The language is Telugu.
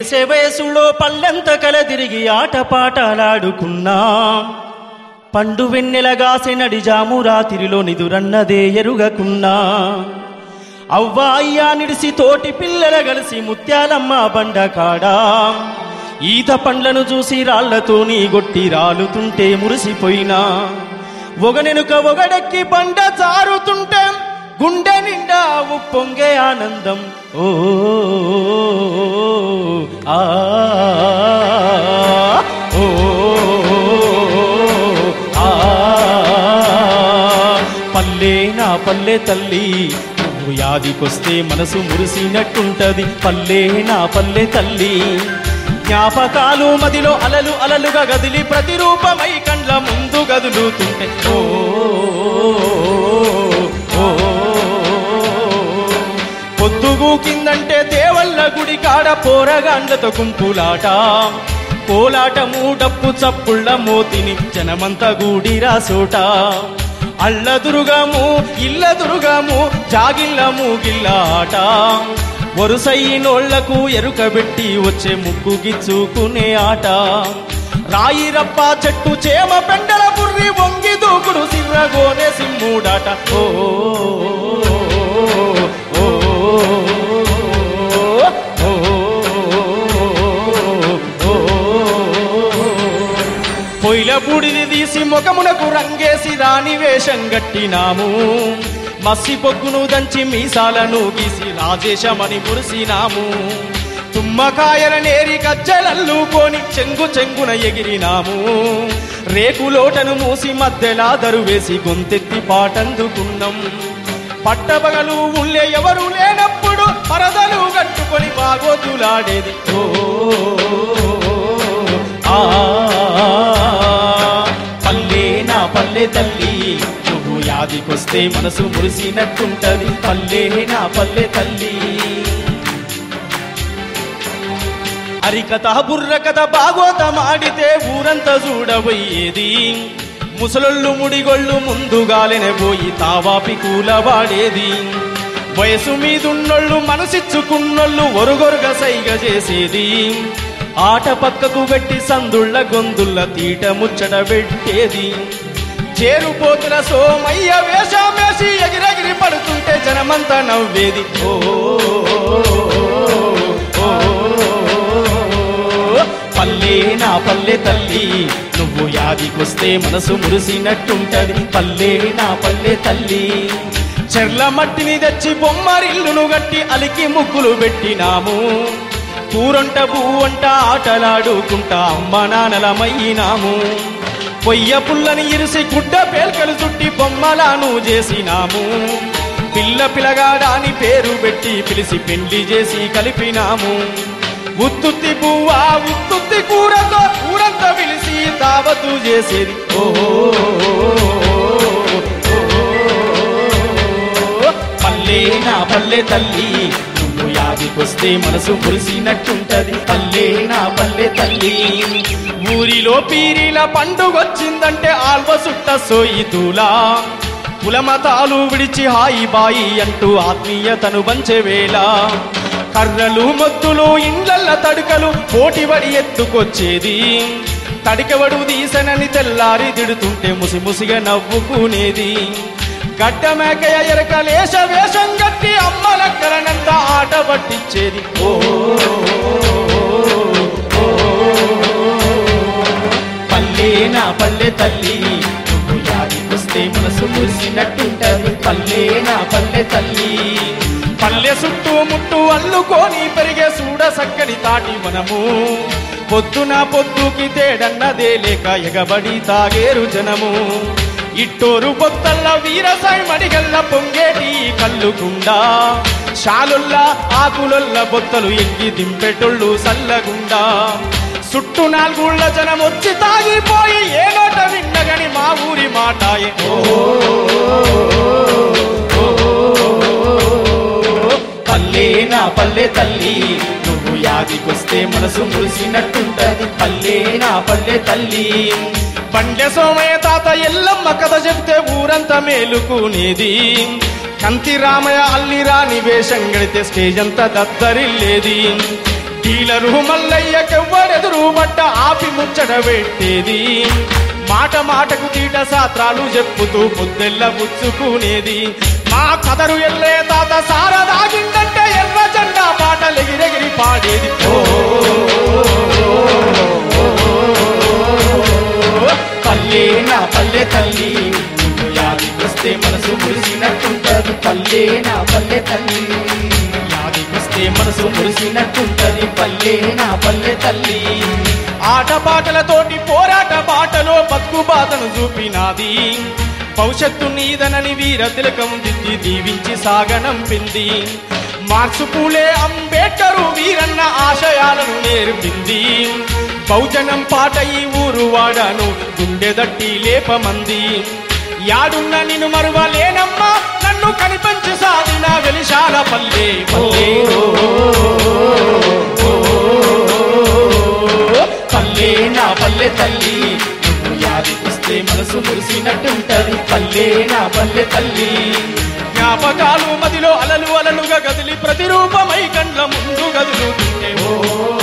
తెలిసే వయసులో పల్లెంత కల తిరిగి ఆటపాటలాడుకున్నాం పండు వెన్నెలగాసె నడిజాము రాతిరిలో నిదురన్నదే ఎరుగకున్నా అవ్వా అయ్యా నిడిసి తోటి పిల్లల కలిసి ముత్యాలమ్మ బండ కాడా ఈత పండ్లను చూసి రాళ్లతోని గొట్టి రాలుతుంటే మురిసిపోయినా ఒగనెనుక ఒగడెక్కి బండ జారుతుంటే గుండె నిండా ఉప్పొంగే ఆనందం ఓ ఆ ఓ ఆ పల్లె నా పల్లె తల్లి నువ్వు యాదికొస్తే మనసు మురిసినట్టుంటది పల్లె నా పల్లె తల్లి జ్ఞాపకాలు మదిలో అలలు అలలుగా గదిలి ప్రతిరూపమై కండ్ల ముందు గదులుతుంటే ఓ ఓ, పొద్దుగు కిందంటే దేవల్ల గుడి కాడ పోరగాండ్లతో గుంపులాట కోలాటము డప్పు చప్పుళ్ళ మోతిని జనమంతా గూడిరా సోట అల్లదురుగాము ఇల్లదురుగాము జాగిల్లము గిల్లాట వరుసైనోళ్లకు ఎరుకబెట్టి వచ్చే ముగ్గు గిచ్చుకునే ఆట రాయి రప్ప చెట్టు చేమ పెండల బుర్రి వంగి దూకుడు సిర్రగోనే సిమ్ముడాట ఓ ఓ, ఓ, ఓ, పొయ్యిల బూడిది తీసి ముఖమునకు రంగేసి రాణి వేషం గట్టినాము మసి పొగ్గును దంచి మీసాలను గీసి రాజేశమని మురిసినాము తుమ్మకాయల నేరి కజ్జలల్లుకొని చెంగు చెంగున ఎగిరినాము రేకులోటను మూసి మధ్యలా దరువేసి గొంతెత్తి పాటందుకున్నాం పట్టబగలు ఉళ్ళే ఎవరు లేనప్పుడు పరదలు కట్టుకొని బాగోతులాడేది ఓ ఆ పల్లె నా పల్లె తల్లి నువ్వు యాదికొస్తే మనసు మురిసినట్టుంటది పల్లె నా పల్లె తల్లి అరికథ బుర్రకథ బాగోతమాడితే ఊరంతా చూడబోయేది ముసలొళ్ళు ముడిగొళ్ళు ముందుగాలెనే పోయి తావాపి కూలవాడేది వయసు మీదున్నోళ్ళు మనసిచ్చుకున్నోళ్ళు ఒరుగొరుగ సైగ చేసేది ఆట పక్కకు పెట్టి సందుళ్ళ గొంతుల్ల తీట ముచ్చట పెట్టేది చేరుపోతుల సోమయ్య వేషామేసి ఎగిరెగిరి పడుతుంటే జనమంతా నవ్వేది ఓ ఓ, పల్లె నా పల్లె తల్లి నువ్వు యాదికొస్తే మనసు మురిసినట్టుంటది పల్లె నా పల్లె తల్లి చెర్ల మట్టిని తెచ్చి బొమ్మరిల్లును గట్టి అలికి ముగ్గులు పెట్టినాము కూరంట బూవంట ఆటలాడుకుంటా అమ్మ నాన్నలమయ్యినాము పొయ్య పుల్లని ఇరిసి గుడ్డ పేల్కలు చుట్టి బొమ్మలాను చేసినాము పిల్ల పిలగాడాని పేరు పెట్టి పిలిచి పెండ్లి చేసి కలిపినాము ఉత్తుత్తి పువ్వా ఉత్తుత్తి కూరతో ఊరంతా పిలిచి దావతు చేసేది ఓ పల్లె నా పల్లె తల్లి నువ్వు యాదికొస్తే మనసు మురిసినట్టుంటది పల్లె నా పల్లె తల్లి ఊరిలో పీరిల పండుగొచ్చిందంటే ఆల్వ సుట్ట సోయితులా కులమతాలు విడిచి హాయి బాయి అంటూ ఆత్మీయతను పంచే వేళ కర్రలు మొత్తులు ఇండ్లల్ల తడుకలు పోటీబడి ఎత్తుకొచ్చేది తడికవడు తీసనని తెల్లారి తిడుతుంటే ముసి ముసిగా నవ్వుకునేది గడ్డ మేకయ ఎరక లేశ వేషం గట్టి అమ్మలక్కలనంత ఆట పట్టించేది ఓ పల్లె నా పల్లె తల్లి నువ్వు యాదికొస్తే మనసు మురిసినట్టుంటది పల్లె నా పల్లె తల్లి పల్లె చుట్టూ ముట్టు అల్లుకొని పెరిగే చూడ సక్కని తాటి మనము పొద్దున పొద్దుకి తేడన్నదే లేక ఎగబడి తాగేరు జనము ఇట్టోరు బొత్తల్ల వీరసాయి మడిగల్ల పొంగేటి కల్లుకుండా షాలుల్ల ఆకులొల్ల బొత్తలు ఎక్కి దింపెటొళ్ళు సల్లగుండా చుట్టూ నాలుగుళ్ళ జనం వచ్చి తాగిపోయి ఏ నోట విన్నగని మా ఊరి మాటాయే పల్లె నా పల్లె తల్లి నువ్వు యాదికొస్తే మనసు మురిసినట్టుంటది పల్లె నా పల్లె తల్లి పండె సోమయ్య తాత ఎల్లమ్మ కథ చెప్తే ఊరంతా మేలుకునేది కంతి రామయ్య అల్లి రాని వేషం గడితే స్టేజ్ అంతా దద్దరిల్లేది డీలరు మల్లయ్యకెవ్వరెదురు బట్ట ఆపి ముచ్చట పెట్టేది మాట మాటకు తీట శాస్త్రాలు చెప్పుతూ పొద్దెల్ల పుచ్చుకునేది మా కదరు ఎల్లే తాత సారదాగిందంటే ఎర్ర జెండా పాటలు ఎగిరెగిరి పాడేది ఓ పల్లె నా పల్లె తల్లి నువ్వు యాదికొస్తే మనసు మురిసినట్టుంటది పల్లె నా పల్లె తల్లి యాదికొస్తే మనసు మురిసినట్టుంటది పల్లె నా పల్లె తల్లి ఆట పాటలతోటి పోరాట బాటలో బతుకు బాధను చూపినాది భవిష్యత్తు నీదనని వీర తిలకం దిద్ది దీవించి సాగనంపింది మార్క్సు పూలే అంబేడ్కరు వీరన్న ఆశయాలను నేర్పింది బహుజనం పాట ఈ ఊరు వాడాను గుండెదట్టి లేపమంది యాడున్న నిన్ను మరువలేనమ్మా నన్ను కనిపించి సాగిన వెలిశాల పల్లె పల్లె ఓ, ఓ, ఓ, పల్లె నా పల్లె తల్లి నువ్వు యాదికిస్తే మనసు మురిసినట్టుంటది పల్లె నా పల్లె తల్లి జ్ఞాపకాలు మదిలో అలలు అలలుగా గదిలి ప్రతిరూపమై కండ్ల ముందు గదులుతుంటే ఓ